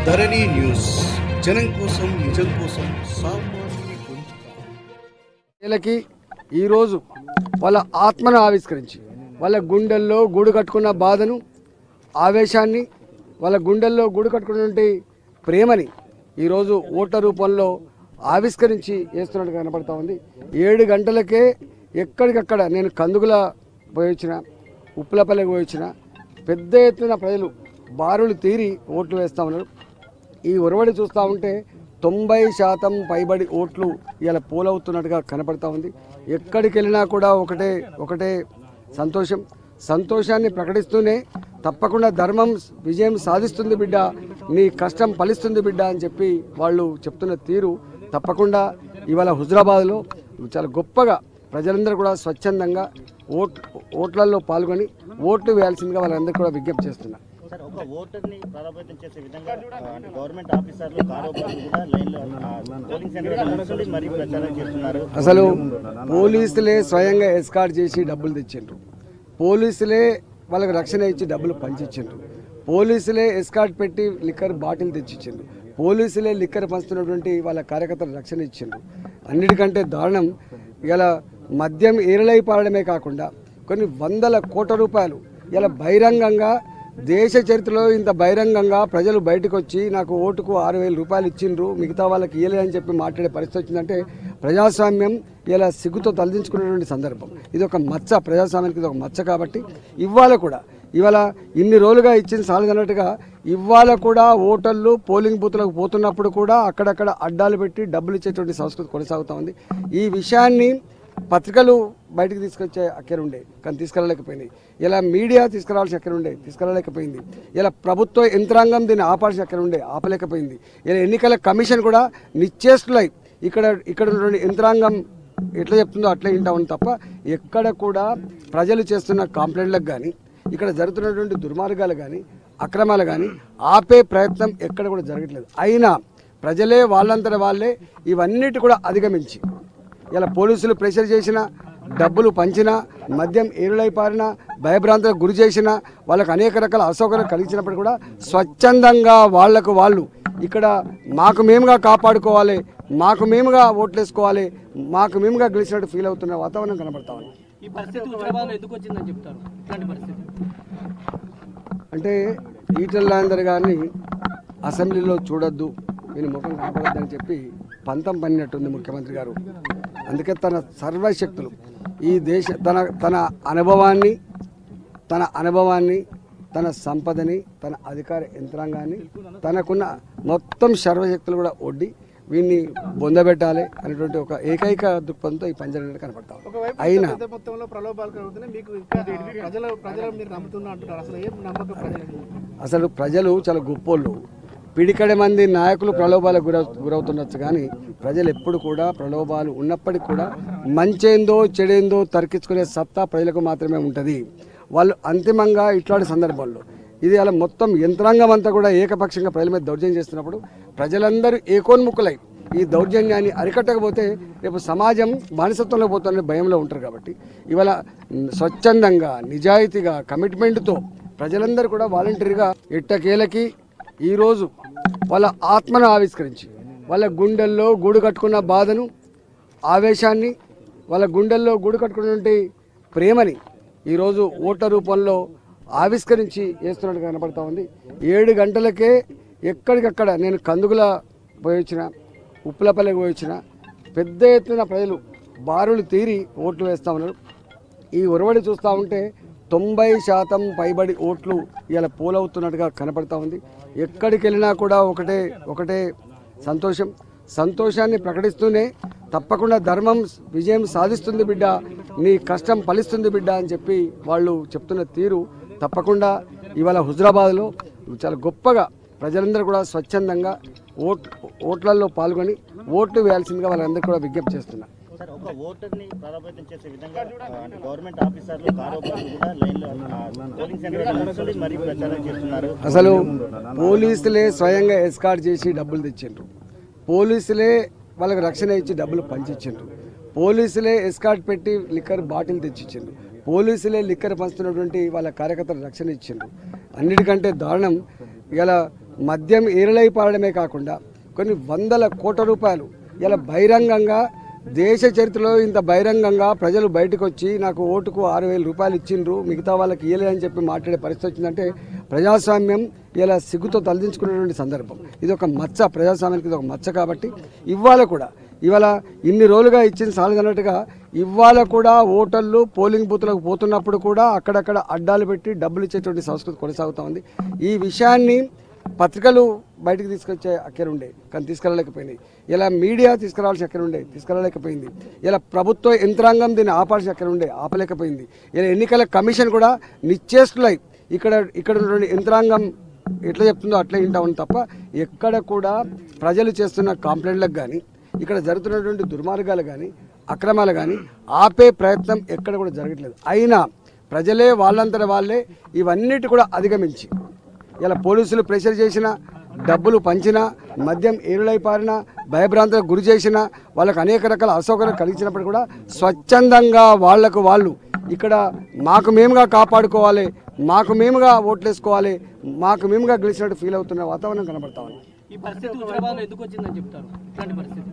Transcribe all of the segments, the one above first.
ధరణి news జనం కోసం నిజం కోసం సామాన్యుని గొంతుక వీళ్ళకి ఈరోజు వాళ్ళ ఆత్మను ఆవిష్కరించి వాళ్ళ గుండెల్లో గూడు కట్టుకున్న బాధను ఆవేశాన్ని వాళ్ళ గుండెల్లో గూడు కట్టుకున్నటువంటి ప్రేమని ఈరోజు ఓట్ల రూపంలో ఆవిష్కరించి వేస్తున్నట్టు కనపడతా ఉంది ఏడు గంటలకే ఎక్కడికక్కడ నేను కందుగుల పోయి వచ్చిన ఉప్పులపల్లికి పోయి వచ్చిన పెద్ద ఎత్తున ప్రజలు బారులు తీరి ఓట్లు వేస్తూ ఉన్నారు ఈ ఒరవడి చూస్తూ ఉంటే తొంభై శాతం పైబడి ఓట్లు ఇలా పోలవుతున్నట్టుగా కనపడతా ఉంది ఎక్కడికి వెళ్ళినా కూడా ఒకటే ఒకటే సంతోషం సంతోషాన్ని ప్రకటిస్తూనే తప్పకుండా ధర్మం విజయం సాధిస్తుంది బిడ్డ నీ కష్టం ఫలిస్తుంది బిడ్డ అని చెప్పి వాళ్ళు చెప్తున్న తీరు తప్పకుండా ఇవాళ హుజరాబాద్లో చాలా గొప్పగా ప్రజలందరూ కూడా స్వచ్ఛందంగా ఓట్ ఓట్లలో పాల్గొని ఓట్లు వేయాల్సిందిగా వాళ్ళందరూ కూడా విజ్ఞప్తి చేస్తున్నారు సార్ ఒక ఓటర్ని ప్రభావితం చేసే విధంగా ఆ, అంటే గవర్నమెంట్ ఆఫీసర్లు కారోబార్లు కూడా లైన్లో ఆ, పోలింగ్ సెంటర్ కూర్చొని మరీ ప్రచారం చేస్తున్నారు అసలు పోలీసులే స్వయంగా ఎస్కార్ట్ చేసి డబ్బులు తెచ్చిండ్రు పోలీసులే వాళ్ళకి రక్షణ ఇచ్చి డబ్బులు పంచిచ్చిండ్రు పోలీసులే ఎస్కార్ట్ పెట్టి లిక్కర్ బాటిల్ తెచ్చిచ్చిండ్రు పోలీసులే లిక్కర్ పంచుతున్నటువంటి వాళ్ళ కార్యకర్తలు రక్షణ ఇచ్చిండ్రు అన్నిటికంటే దారుణం ఇలా మద్యం ఏరలై పారడమే కాకుండా కొన్ని వందల కోట్ల రూపాయలు ఇలా బహిరంగంగా దేశ చరిత్రలో ఇంత బహిరంగంగా ప్రజలు బయటకు వచ్చి నాకు ఓటుకు ఆరు వేల రూపాయలు ఇచ్చిండ్రు మిగతా వాళ్ళకి ఇవ్వలేదని చెప్పి మాట్లాడే పరిస్థితి వచ్చిందంటే ప్రజాస్వామ్యం ఇలా సిగ్గుతో తలదించుకునేటువంటి సందర్భం ఇది ఒక మచ్చ ప్రజాస్వామ్యానికి ఇది ఒక మచ్చ కాబట్టి ఇవాళ కూడా ఇవాళ ఇన్ని రోజులుగా ఇచ్చింది సాలదన్నట్టుగా ఇవాళ కూడా ఓటర్లు పోలింగ్ బూత్లకు పోతున్నప్పుడు కూడా అక్కడక్కడ అడ్డాలు పెట్టి డబ్బులు ఇచ్చేటువంటి సంస్కృతి కొనసాగుతూ ఉంది ఈ విషయాన్ని పత్రికలు బయటికి తీసుకొచ్చే అక్కర ఉండే కానీ తీసుకెళ్ళలేకపోయింది ఇలా మీడియా తీసుకురావాల్సిన అక్కర ఉండే తీసుకెళ్ళలేకపోయింది ఇలా ప్రభుత్వ యంత్రాంగం దీన్ని ఆపాల్సిన అక్కర ఉండే ఆపలేకపోయింది ఇలా ఎన్నికల కమిషన్ కూడా నిశ్చేష్టులై ఇక్కడ ఇక్కడ ఉన్నటువంటి యంత్రాంగం ఎట్లా చెప్తుందో అట్లా వింటా ఉంది తప్ప ఎక్కడ కూడా ప్రజలు చేస్తున్న కంప్లైంట్లకు కానీ ఇక్కడ జరుగుతున్నటువంటి దుర్మార్గాలు కానీ అక్రమాలు కానీ ఆపే ప్రయత్నం ఎక్కడ కూడా జరగట్లేదు అయినా ప్రజలే వాళ్ళంతట వాళ్ళే ఇవన్నిటి కూడా అధిగమించి ఇలా పోలీసులు ప్రెషర్ చేసిన డబ్బులు పంచినా మద్యం ఏరులై పారినా భయభ్రాంతులకు గురి చేసిన వాళ్ళకు అనేక రకాల అసౌకర్యం కలిగించినప్పుడు కూడా స్వచ్ఛందంగా వాళ్లకు వాళ్ళు ఇక్కడ మాకు మేముగా కాపాడుకోవాలి మాకు మేముగా ఓట్లేసుకోవాలి మాకు మేముగా గెలిచినట్టు ఫీల్ అవుతున్న వాతావరణం కనబడతా ఉంది ఈ పరిస్థితి హుజరాబాద్లో ఎందుకు వచ్చిందని చెప్తారు ఇట్లాంటి పరిస్థితి అంటే ఈటల రాజేందర్ గారిని అసెంబ్లీలో చూడొద్దు నేను ముఖం కనపడొద్దని చెప్పి పంతం పన్నినట్టుంది ముఖ్యమంత్రి గారు అందుకే తన సర్వశక్తులు ఈ దేశ తన తన అనుభవాన్ని తన అనుభవాన్ని తన సంపదని తన అధికార యంత్రాంగాన్ని తనకున్న మొత్తం సర్వశక్తులు కూడా ఒడ్డి వీన్ని బొందబెట్టాలి అనేటువంటి ఒక ఏకైక దృక్పథంతో ఈ పంజరం కనపడతాం ఒకవైపు అయినా పెద్ద మొత్తంలో ప్రలోభాలు కలుగుతున్నాయి మీకు ఇంకా ప్రజలు ప్రజలు మీరు నమ్ముతున్నా అంటున్నారు అసలు ఏం నమ్మకం ప్రజలకు అసలు ప్రజలు చాలా గొప్పోళ్ళు పిడికడి మంది నాయకులు ప్రలోభాలకు గుర గురవుతుండొచ్చు కానీ ప్రజలు ఎప్పుడు కూడా ప్రలోభాలు ఉన్నప్పటికీ కూడా మంచేందో చెడేందో తర్కించుకునే సత్తా ప్రజలకు మాత్రమే ఉంటుంది వాళ్ళు అంతిమంగా ఇట్లాంటి సందర్భాల్లో ఇది అలా మొత్తం యంత్రాంగం అంతా కూడా ఏకపక్షంగా ప్రజల మీద దౌర్జన్యం చేస్తున్నప్పుడు ప్రజలందరూ ఏకోన్ముఖులై ఈ దౌర్జన్యాన్ని అరికట్టకపోతే రేపు సమాజం బానిసత్వంలో పోతున్న భయంలో ఉంటారు కాబట్టి ఇవాళ స్వచ్ఛందంగా నిజాయితీగా కమిట్మెంట్తో ప్రజలందరూ కూడా వాలంటరీగా ఎట్టకేలకి ఈరోజు వాళ్ళ ఆత్మను ఆవిష్కరించి వాళ్ళ గుండెల్లో గూడు కట్టుకున్న బాధను ఆవేశాన్ని వాళ్ళ గుండెల్లో గూడు కట్టుకున్నటువంటి ప్రేమని ఈరోజు ఓట్ల రూపంలో ఆవిష్కరించి వేస్తున్నట్టు కనపడతా ఉంది ఏడు గంటలకే ఎక్కడికక్కడ నేను కందుగుల పోయి వచ్చిన ఉప్పులపల్లికి పోయి వచ్చిన పెద్ద ఎత్తున ప్రజలు బారులు తీరి ఓట్లు వేస్తూ ఉన్నారు ఈ ఒరవడి చూస్తూ ఉంటే తొంభై శాతం పైబడి ఓట్లు ఇలా పోలవుతున్నట్టుగా కనపడతా ఉంది ఎక్కడికి వెళ్ళినా కూడా ఒకటే ఒకటే సంతోషం సంతోషాన్ని ప్రకటిస్తూనే తప్పకుండా ధర్మం విజయం సాధిస్తుంది బిడ్డ నీ కష్టం ఫలిస్తుంది బిడ్డ అని చెప్పి వాళ్ళు చెప్తున్న తీరు తప్పకుండా ఇవాళ హుజరాబాద్లో చాలా గొప్పగా ప్రజలందరూ కూడా స్వచ్ఛందంగా ఓట్ ఓట్లలో పాల్గొని ఓట్లు వేయాల్సిందిగా వాళ్ళందరూ కూడా విజ్ఞప్తి చేస్తున్నారు సార్ ఒక ఓటర్ని ప్రభావితం చేసే విధంగా ఆ, అంటే గవర్నమెంట్ ఆఫీసర్లు కారోబార్లు కూడా లైన్లో ఆ, పోలింగ్ సెంటర్ కూర్చొని మరీ ప్రచారం చేస్తున్నారు అసలు పోలీసులే స్వయంగా ఎస్కార్ట్ చేసి డబ్బులు తెచ్చిండ్రు పోలీసులే వాళ్ళకి రక్షణ ఇచ్చి డబ్బులు పంచిచ్చిండ్రు పోలీసులే ఎస్కార్ట్ పెట్టి లిక్కర్ బాటిల్ తెచ్చిచ్చిండ్రు పోలీసులే లిక్కర్ పంచుతున్నటువంటి వాళ్ళ కార్యకర్తలు రక్షణ ఇచ్చిండ్రు అన్నిటికంటే దారుణం ఇలా మద్యం ఏరలై పారడమే కాకుండా కొన్ని వందల కోట్ల రూపాయలు ఇలా బహిరంగంగా దేశ చరిత్రలో ఇంత బహిరంగంగా ప్రజలు బయటకు వచ్చి నాకు ఓటుకు ఆరు వేల రూపాయలు ఇచ్చిండ్రు మిగతా వాళ్ళకి ఇయ్యలేదని చెప్పి మాట్లాడే పరిస్థితి వచ్చిందంటే ప్రజాస్వామ్యం ఇలా సిగ్గుతో తలదించుకునేటువంటి సందర్భం ఇది ఒక మచ్చ ప్రజాస్వామ్యానికి ఇది ఒక మచ్చ కాబట్టి ఇవాళ కూడా ఇవాళ ఇన్ని రోజులుగా ఇచ్చిన సాలదన్నట్టుగా ఇవాళ కూడా ఓటర్లు పోలింగ్ బూత్లకు పోతున్నప్పుడు కూడా అక్కడక్కడ అడ్డాలు పెట్టి డబ్బులు ఇచ్చేటువంటి సంస్కృతి కొనసాగుతూ ఉంది ఈ విషయాన్ని పత్రికలు బయటకు తీసుకొచ్చే అక్కర ఉండే కానీ తీసుకెళ్ళలేకపోయింది ఇలా మీడియా తీసుకురావాల్సిన అక్కర ఉండే తీసుకెళ్ళలేకపోయింది ఇలా ప్రభుత్వ యంత్రాంగం దీన్ని ఆపాల్సిన అక్కర ఉండే ఆపలేకపోయింది ఇలా ఎన్నికల కమిషన్ కూడా నిశ్చేష్టులై ఇక్కడ ఇక్కడ ఉన్నటువంటి యంత్రాంగం ఎట్లా చెప్తుందో అట్లా వింటా ఉంది తప్ప ఎక్కడ కూడా ప్రజలు చేస్తున్న కంప్లైంట్లకు కానీ ఇక్కడ జరుగుతున్నటువంటి దుర్మార్గాలు కానీ అక్రమాలు కానీ ఆపే ప్రయత్నం ఎక్కడ కూడా జరగట్లేదు అయినా ప్రజలే వాళ్ళంతట వాళ్ళే ఇవన్నిటి కూడా అధిగమించి ఇలా పోలీసులు ప్రెషర్ చేసిన డబ్బులు పంచినా మద్యం ఏరులై పారినా భయభ్రాంతులకు గురి చేసిన వాళ్ళకు అనేక రకాల అసౌకర్యం కలిగించినప్పుడు కూడా స్వచ్ఛందంగా వాళ్లకు వాళ్ళు ఇక్కడ మాకు మేముగా కాపాడుకోవాలి మాకు మేముగా ఓట్లేసుకోవాలి మాకు మేముగా గెలిచినట్టు ఫీల్ అవుతున్న వాతావరణం కనబడతా ఉంది ఈ పరిస్థితి హుజరాబాద్ లో ఎందుకు వచ్చిందని చెప్తారు ఇట్లాంటి పరిస్థితి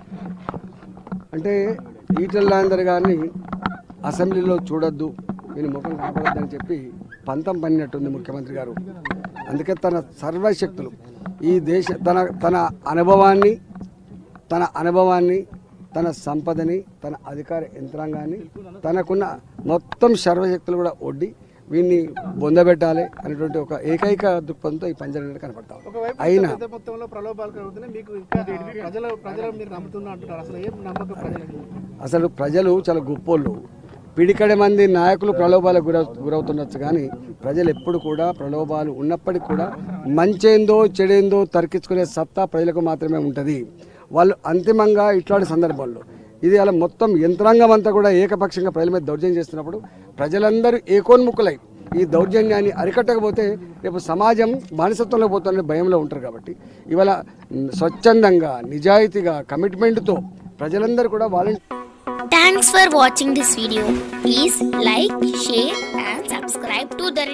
అంటే ఈటల రాజేందర్ గారిని అసెంబ్లీలో చూడొద్దు నేను ముఖం కనపడొద్దని చెప్పి పంతం పనినట్టుంది ముఖ్యమంత్రి గారు అందుకే తన సర్వశక్తులు ఈ దేశ తన తన అనుభవాన్ని తన అనుభవాన్ని తన సంపదని తన అధికార యంత్రాంగాన్ని తనకున్న మొత్తం సర్వశక్తులు కూడా ఒడ్డి వీన్ని బొందబెట్టాలి అనేటువంటి ఒక ఏకైక దృక్పథంతో ఈ పంజరం కనపడతాం ఒకవైపు అయినా పెద్ద మొత్తంలో ప్రలోభాలు కలుగుతున్నాయి మీకు ఇంకా ప్రజలు ప్రజలు మీరు నమ్ముతున్నా అంటున్నారు అసలు ఏం నమ్మకం ప్రజలకి అసలు ప్రజలు చాలా గొప్పోళ్ళు పిడికడి మంది నాయకులు ప్రలోభాలకు గురవు గురవుతుండొచ్చు కానీ ప్రజలు ఎప్పుడు కూడా ప్రలోభాలు ఉన్నప్పటికీ కూడా మంచేందో చెడేందో తర్కించుకునే సత్తా ప్రజలకు మాత్రమే ఉంటుంది వాళ్ళు అంతిమంగా ఇట్లాంటి సందర్భాల్లో ఇది అలా మొత్తం యంత్రాంగం అంతా కూడా ఏకపక్షంగా ప్రజల మీద దౌర్జన్యం చేస్తున్నప్పుడు ప్రజలందరూ ఏకోన్ముఖులై ఈ దౌర్జన్యాన్ని అరికట్టకపోతే రేపు సమాజం బానిసత్వంలో పోతుందనే భయంలో ఉంటారు కాబట్టి ఇవాళ స్వచ్ఛందంగా నిజాయితీగా కమిట్మెంట్తో ప్రజలందరూ కూడా వాలంటీ Thanks for watching this video. Please like, share and subscribe to the